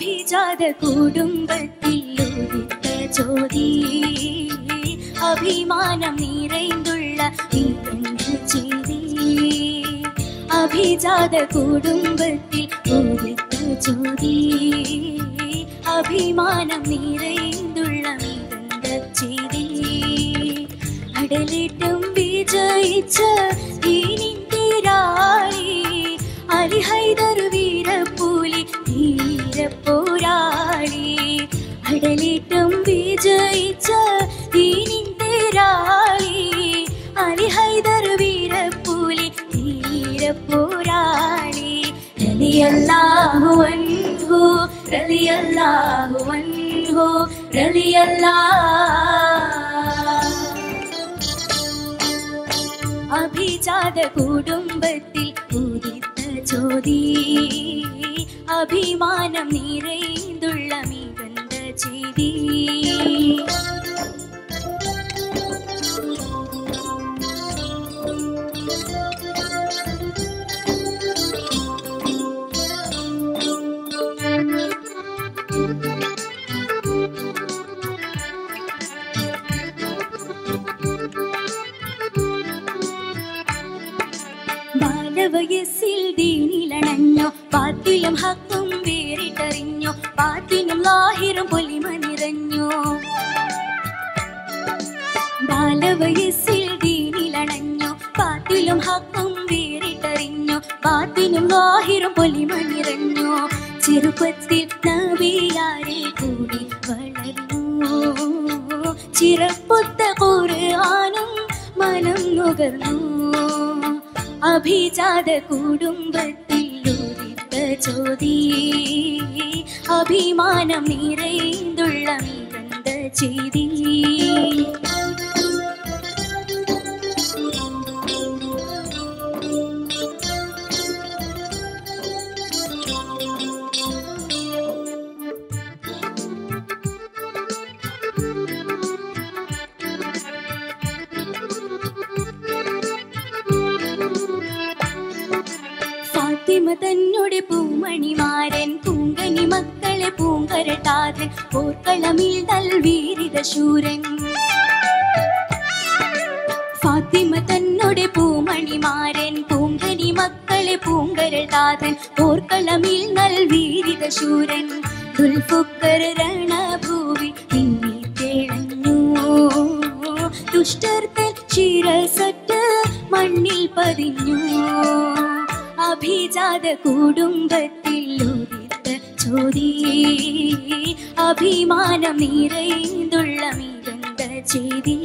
അഭിജാത കുടുംബത്തിൽ ഉദിത്ത ജ്യോതി അഭിമാനം നിറൈന്തുള്ള നീതന്റെ ചെയ്തി അഭിജാത കുടുംബത്തിൽ ഉദിത്ത ജ്യോതി അഭിമാനം നിറൈന്തുള്ള നീതന്റെ ചെയ്തി അടലിട്ടും വിജയിച്ച ദീനിന്റെ രാളി അലി ഹൈദർ വീരപ്പൂലി ധീരപ്പോരാളി അടലിട്ടും വിജയിച്ച ദീനിന്റെ രാളി അലി ഹൈദർ വീരപ്പൂലി ധീരപ്പോരാളി റളിയല്ലാഹു അൻഹു റളിയല്ലാഹു അൻഹു റളിയല്ലാഹു അഭിജാത കുടുംബത്തിൽ ഉദിത്ത ജ്യോതി അഭിമാനം നിറൈന്തുള്ള മികந்த ചെയ്തി ബാലവയസ്സിൽ ദീനിലണഞ്ഞോ പാത്തിലും ഹക്കും വേറിട്ടറിഞ്ഞോ പാത്തിനും ലാഹിറും പൊലിമ നിറഞ്ഞോ ബാലവയസ്സിൽ ദീനിലണഞ്ഞോ പാത്തിലും ഹക്കും വേറിട്ടറിഞ്ഞോ പാത്തിനും ലാഹിറും പൊലിമ നിറഞ്ഞോ ചെറുപ്പത്തിൽ നബിയാരെ കൂടി വളർന്നു ചിറപ്പൊത്ത ഖുർആനും മനം നുകർന്നു അഭിജാത കുടുംബത്തിൽ ഉദിത്ത ജ്യോതി അഭിമാനം നിറൈന്തുള്ള മികந்த ചെയ്തി ഫാത്തിമ തന്നോട് പൂമണിമാരൻ പൂങ്കനി മക്കളെ പൂങ്കരട്ടാതൻ പോർക്കളമിൽ നൽവീരിത ശൂരൻ ഫാത്തിമ തന്നോട് പൂമണിമാരൻ പൂങ്കനി മക്കളെ പൂങ്കരട്ടാതൻ പോർക്കളമിൽ നൽവീരിത ശൂരൻ ദുൽഫുക്കർ രണഭൂവി തിങ്ങി തിളഞ്ഞു ദുഷ്ടർത്തൻ ശിരസറ്റ് മണ്ണിൽ പതിഞ്ഞു അഭിജാത കുടുംബത്തിൽ ഉദിത്ത ചോതി അഭിമാനം നിറൈന്തുള്ള മികந்த ചെയ്തി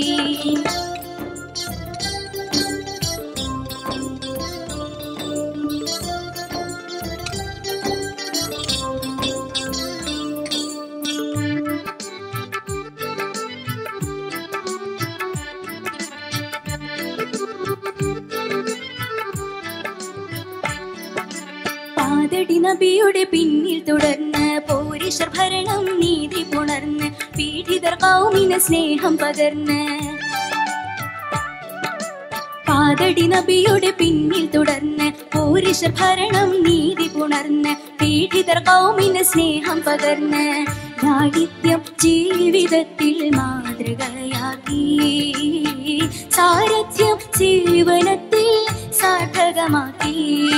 പാതടി നബിയുടെ പിന്നിൽ തുടർന്ന് പോരിഷർ ഭരണം നീതി പുണർന്ന് പീഡിതർ കൗമിന് സ്നേഹം പകർന്ന് പാതടി നബിയുടെ പിന്നിൽ തുടർന്ന് പോരിഷർ ഭരണം നീതി പുണർന്ന് പീഡിതർ കൗമിന് സ്നേഹം പകർന്ന് ലാളിത്യം ജീവിതത്തിൽ മാതൃകയാക്കി സാരഥ്യം ജീവനത്തിൽ സാർത്ഥകമാക്കി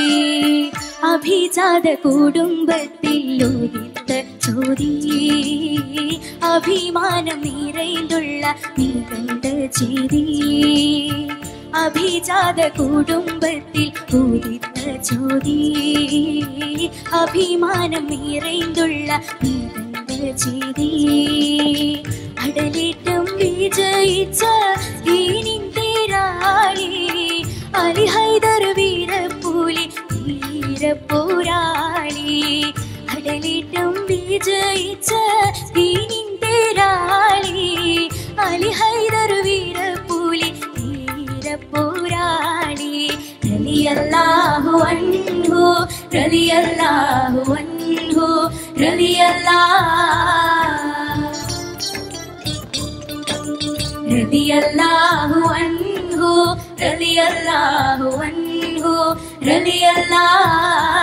അഭിജാത കുടുംബത്തിൽ ഉദിത്ത ചോതി അഭിമാനം നിറൈന്തുള്ള നികണ്ട ചെയ്തി അഭിജാത കുടുംബത്തിൽ ഉദിത്ത ചോതി അഭിമാനം നിറൈന്തുള്ള നികണ്ട ചെയ്തി അടലിട്ടും വിജയിച്ച ദീനിന്റെ രാളി അലി ഹൈദർ വീരപ്പൂലി ധീരപ്പോരാളി അടലിട്ടും വിജയിച്ച ദീനിന്റെ രാളി അലി ഹൈദർ വീരപ്പൂലി ധീരപ്പോരാളി റളിയല്ലാഹു അൻഹു റളിയല്ലാഹു അൻഹു റളിയല്ലാഹു റളിയല്ലാഹു അൻഹു റളിയല്ലാഹു അൻഹു റളിയല്ലാഹു